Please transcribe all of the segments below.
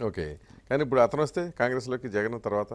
Okay కానీ ఇప్పుడు అతను వస్తే కాంగ్రెస్లోకి జగన్ తర్వాత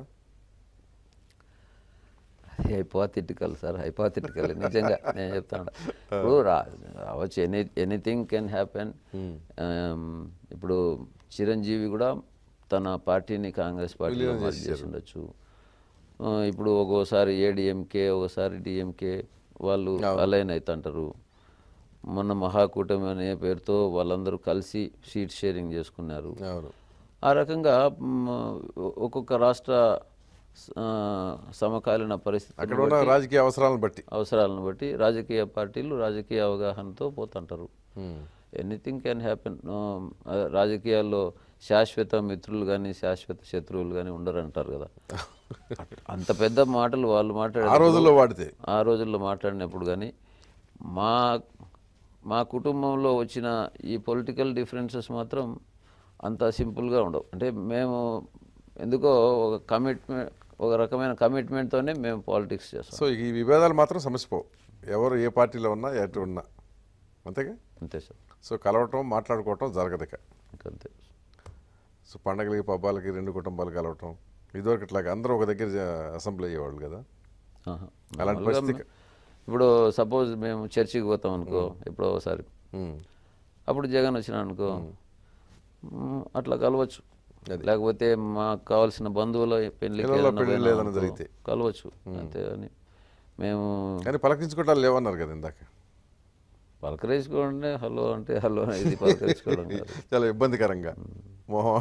హైపోథెటికల్ సార్ హైపోథెటికల్ నిజంగా నేను చెప్తాను ఇప్పుడు రా రావచ్చు ఎనీ ఎనీథింగ్ కెన్ హ్యాపెన్ ఇప్పుడు చిరంజీవి కూడా తన పార్టీని కాంగ్రెస్ పార్టీలో merge చేసి ఉండొచ్చు ఆ, ఇప్పుడు ఒక్కోసారి ఏడిఎంకే ఒకసారి డిఎంకే వాళ్ళు అలైన్ అవుతుంటారు మొన్న మహాకూటమి అనే పేరుతో వాళ్ళందరూ కలిసి సీట్ షేరింగ్ చేసుకున్నారు అవును ఆ రకంగా మ్, ఒక్కొక్క రాష్ట్ర ఆ, సమకాలీన పరిస్థితి అక్కడ ఉన్న రాజకీయ అవసరాలను బట్టి అవసరాలను బట్టి రాజకీయ పార్టీలు రాజకీయ అవగాహనతో పోతుంటారు ఎనీథింగ్ క్యాన్ హ్యాపెన్ రాజకీయాల్లో శాశ్వత మిత్రులు కానీ శాశ్వత శత్రువులు కానీ ఉండరు అంటారు కదా అంత పెద్ద మాటలు వాళ్ళు ఆ మాట్లాడారు రోజుల్లో వాడితే ఆ రోజుల్లో మాట్లాడినప్పుడు కానీ మా మా కుటుంబంలో వచ్చిన ఈ పొలిటికల్ డిఫరెన్సెస్ మాత్రం అంత సింపుల్గా ఉండవు అంటే మేము ఎందుకో ఒక కమిట్మెంట్ ఒక రకమైన కమిట్మెంట్తోనే మేము పాలిటిక్స్ చేస్తాం సో ఈ విభేదాలు మాత్రం సమసిపోవు ఎవరు ఏ పార్టీలో ఉన్నా ఎటు ఉన్నా అంతేగా అంతే సార్ సో కలవటం మాట్లాడుకోవటం జరగదిక ఇంకంతే సో పండగలకి పబ్బాలకి రెండు కుటుంబాలు కలవటం ఇదివరకు ఇట్లాగా అందరూ ఒక దగ్గర జ- అసెంబ్లీ అయ్యేవాళ్ళు కదా ఆహా. అలాంటి మామూలుగా పరిస్థితి ఇప్పుడు సపోజ్ మేము చర్చికి పోతాం అనుకో ఎప్పుడో ఒకసారి ఉమ్. అప్పుడు జగన్ వచ్చిన అనుకో మ్, అట్లా కలవచ్చు లేకపోతే మాకు కావాల్సిన బంధువుల పెళ్లికి పిల్లల ఏదైనా పెళ్ళిళ్ళు పోయినాం ఏదైనా అనుకో, జరిగితే. కలవచ్చు అంతే అని మేము కానీ పలకరించుకోవటాలు లేవన్నారు కదా ఇందాక పలకరించుకోండి హలో అంటే హలో ఇది పలకరించుకోవడం కాదు చాలా ఇబ్బందికరంగా మొహం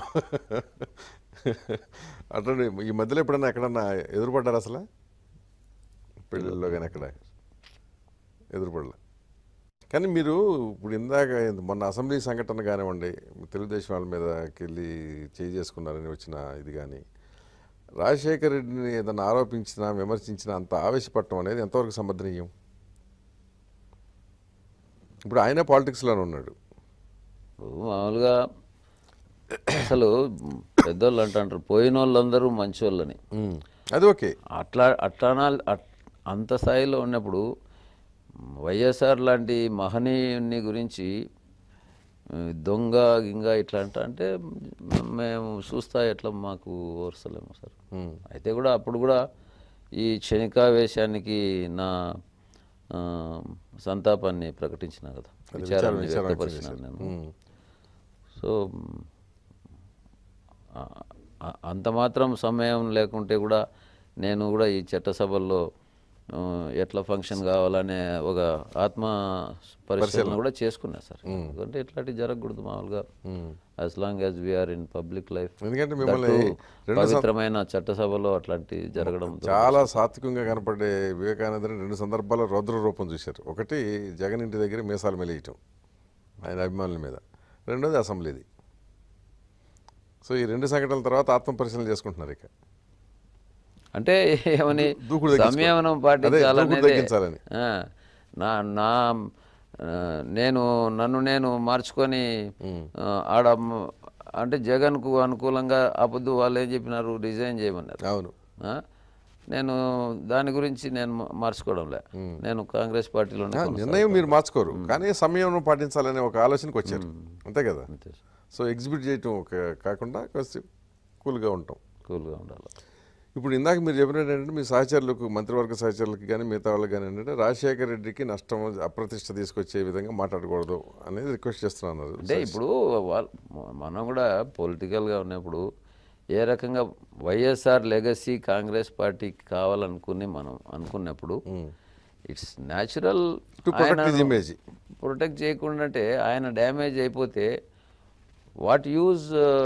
అట్లా ఈ మధ్యలో ఎప్పుడన్నా ఎక్కడన్నా ఎదురుపడ్డారు అసలు పెళ్ళిళ్ళలో కానీ ఎక్కడ ఎదురుపడలే కానీ మీరు ఇప్పుడు ఇందాక మొన్న అసెంబ్లీ సంఘటన కానివ్వండి తెలుగుదేశం వాళ్ళ మీదకి వెళ్ళి చేయి చేసుకున్నారని వచ్చిన ఇది కానీ రాజశేఖర రెడ్డిని ఏదైనా ఆరోపించినా విమర్శించినా అంత ఆవేశపడటం అనేది ఎంతవరకు సమర్థనీయం ఇప్పుడు ఆయనే పాలిటిక్స్లోనే ఉన్నాడు ఇప్పుడు మామూలుగా అసలు పెద్దోళ్ళు అంటారు పోయిన వాళ్ళందరూ మంచోళ్ళని అది ఓకే అట్లా అట్లానా అట్- అంత స్థాయిలో ఉన్నప్పుడు వైఎస్ఆర్ లాంటి మహనీయుని గురించి ఆ, దొంగ గింగ ఇట్లా అంట అంటే మేము చూస్తా ఎట్లా మాకు ఓర్సలేము సార్ అయితే కూడా అప్పుడు కూడా ఈ క్షణికావేశానికి నా ఆ, సంతాపాన్ని ప్రకటించిన కదా విచారాన్ని వ్యక్తపరిచినాను నేను సో ఆ- ఆ- అంత మాత్రం సమయం లేకుంటే కూడా నేను కూడా ఈ చట్టసభల్లో ఆ, ఎట్లా ఫంక్షన్ కావాలనే ఒక ఆత్మ పరిశీలన కూడా చేసుకున్నా సార్ ఎందుకంటే ఇట్లాంటివి జరగకూడదు మామూలుగా as long as we are in public life ఎందుకంటే మిమ్మల్ని రెండు పవిత్రమైన చట్టసభలో అట్లాంటి జరగడం చాలా సాత్వికంగా కనపడే వివేకానందని రెండు సందర్భాల్లో రౌద్ర రూపం చూశారు ఒకటి జగన్ ఇంటి దగ్గర మీసాలు మెలియటం ఆయన అభిమానుల మీద రెండోది అసెంబ్లీది సో ఈ రెండు సంఘటనల తర్వాత ఆత్మ పరిశీలన చేసుకుంటున్నారు ఇక అంటే ఏమని దూకుడు తగ్గించుకో- సంయమనం అదే, పాటించాలనేదే దూకుడు తగ్గించాలని. ఆ, నా నా ఆ, నేను నన్ను నేను మార్చుకొని ఆ, ఆడ మ- అంటే జగన్కు అనుకూలంగా ఆ పొద్దు వాళ్ళు ఏం చెప్పినారు రిజైన్ చేయమన్నారు అవును ఆ? నేను దాని గురించి నేను మా- మార్చుకోవడంలే నేను కాంగ్రెస్ పార్టీలోనే ఆ, నిర్ణయం మీరు మార్చుకోరు కానీ సమయం పాటించాలనే ఒక ఆలోచనకు వచ్చారు అంతే కదా అంతే సో ఎగ్జిబిట్ చేయటం ఒక కాకుండా కొంచెం కూల్గా ఉంటాం కూల్గా ఉండాలి ఇప్పుడు ఇందాక మీరు చెప్పినట్టు ఏంటంటే మీ సహచరులకు మంత్రివర్గ సహచరులకి కానీ మిగతా వాళ్ళకి కానీ ఏంటంటే రాజశేఖర రెడ్డికి నష్టం అప్రతిష్ట తీసుకొచ్చే విధంగా మాట్లాడకూడదు అనేది రిక్వెస్ట్ చేస్తున్నారు అంటే ఇప్పుడు వాళ్ళ- మనం కూడా పొలిటికల్గా ఉన్నప్పుడు ఏ రకంగా వైఎస్ఆర్ లెగసీ కాంగ్రెస్ పార్టీకి కావాలనుకుని మనం అనుకున్నప్పుడు it's natural To protect his image. Protect చేయకుండా అంటే ఆయన డ్యామేజ్ అయిపోతే what use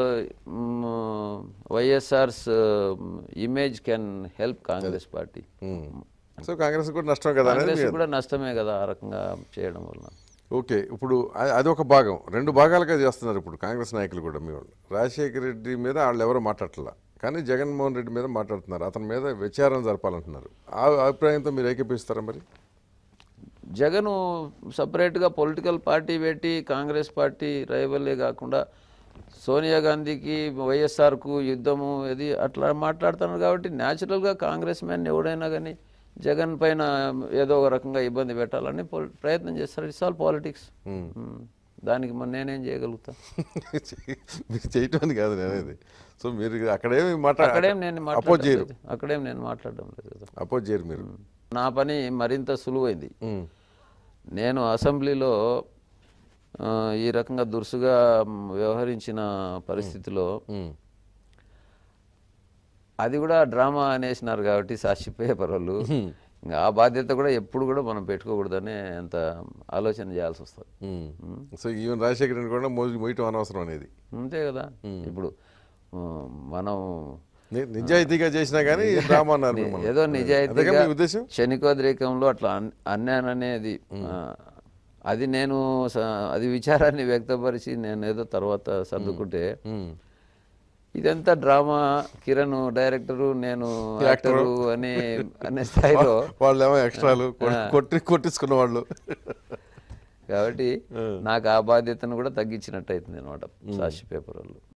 YSR's image can help Congress party so Congress కూడా నష్టం కదా అనేది కాంగ్రెస్ మీ- కూడా నష్టమే కదా ఆ రకంగా చేయడం వలన ఓకే ఇప్పుడు అ- అది ఒక భాగం రెండు భాగాలుగా చేస్తున్నారు ఇప్పుడు కాంగ్రెస్ నాయకులు కూడా మీ వాళ్ళు రాజశేఖర రెడ్డి మీద వాళ్ళు ఎవరు మాట్లాడట్లా కానీ జగన్మోహన్ రెడ్డి మీద మాట్లాడుతున్నారు అతని మీద విచారణ జరపాలంటున్నారు ఆ అభిప్రాయంతో మీరు ఏకీపిస్తారా మరి జగను సపరేట్గా పొలిటికల్ పార్టీ పెట్టి కాంగ్రెస్ పార్టీ రైవలే కాకుండా సోనియా గాంధీకి వైఎస్ఆర్కు యుద్ధము ఇది అట్లా మాట్లాడుతున్నారు కాబట్టి న్యాచురల్గా కాంగ్రెస్ మ్యాన్ ఎవడైనా కానీ జగన్ పైన ఏదో ఒక రకంగా ఇబ్బంది పెట్టాలని పొల్- ప్రయత్నం చేస్తారు ఇట్స్ ఆల్ పాలిటిక్స్ దానికి మరి నేనేం చేయగలుగుతా మీరు చేయటం అని కాదు నేను అనేది సో మీరు అక్కడేమి మాట అక్కడేం నేను అపోజ్ మాట్లాడడం చేయరు లేదు. అక్కడేం నేను మాట్లాడడం లేదు కదా అపోజ్ చేయరు మీరు నా పని మరింత సులువైంది ఉమ్. నేను అసెంబ్లీలో ఆ, ఈ రకంగా దురుసుగా మ్, వ్యవహరించిన పరిస్థితిలో ఉమ్. అది కూడా డ్రామా అనేసినారు కాబట్టి సాక్షి పేపర్ వాళ్ళు ఇంకా ఆ బాధ్యత కూడా ఎప్పుడు కూడా మనం పెట్టుకోకూడదని అంత ఆలోచన చేయాల్సి వస్తుంది um. So even Rajasekhar Reddy కూడా మోజు మోయటం అనవసరం అనేది అంతే కదా ఇప్పుడు ఆ, మనం ని- నిజాయితీగా చేసినా కానీ డ్రామా అన్నారు మిమ్మల్ని. ఏదో అదేగా నిజాయితీగా మీ ఉద్దేశం క్షణికోద్రేకంలో అట్లా అన్- అన్నాననేది ఆ, అది నేను స- అది విచారాన్ని వ్యక్తపరిచి నేను ఏదో తర్వాత సర్దుకుంటే ఉమ్. ఇదంతా డ్రామా కిరణ్ డైరెక్టరు నేను యాక్టరు అని అనే స్థాయిలో వాళ్ళు ఏమో ఎక్స్ట్రాలు కొట్- కొట్టి కొట్టించుకున్న వాళ్ళు కాబట్టి నాకు ఆ బాధ్యతను కూడా తగ్గించినట్టు అవుతుంది అనమాట సాక్షి పేపర్ వాళ్ళు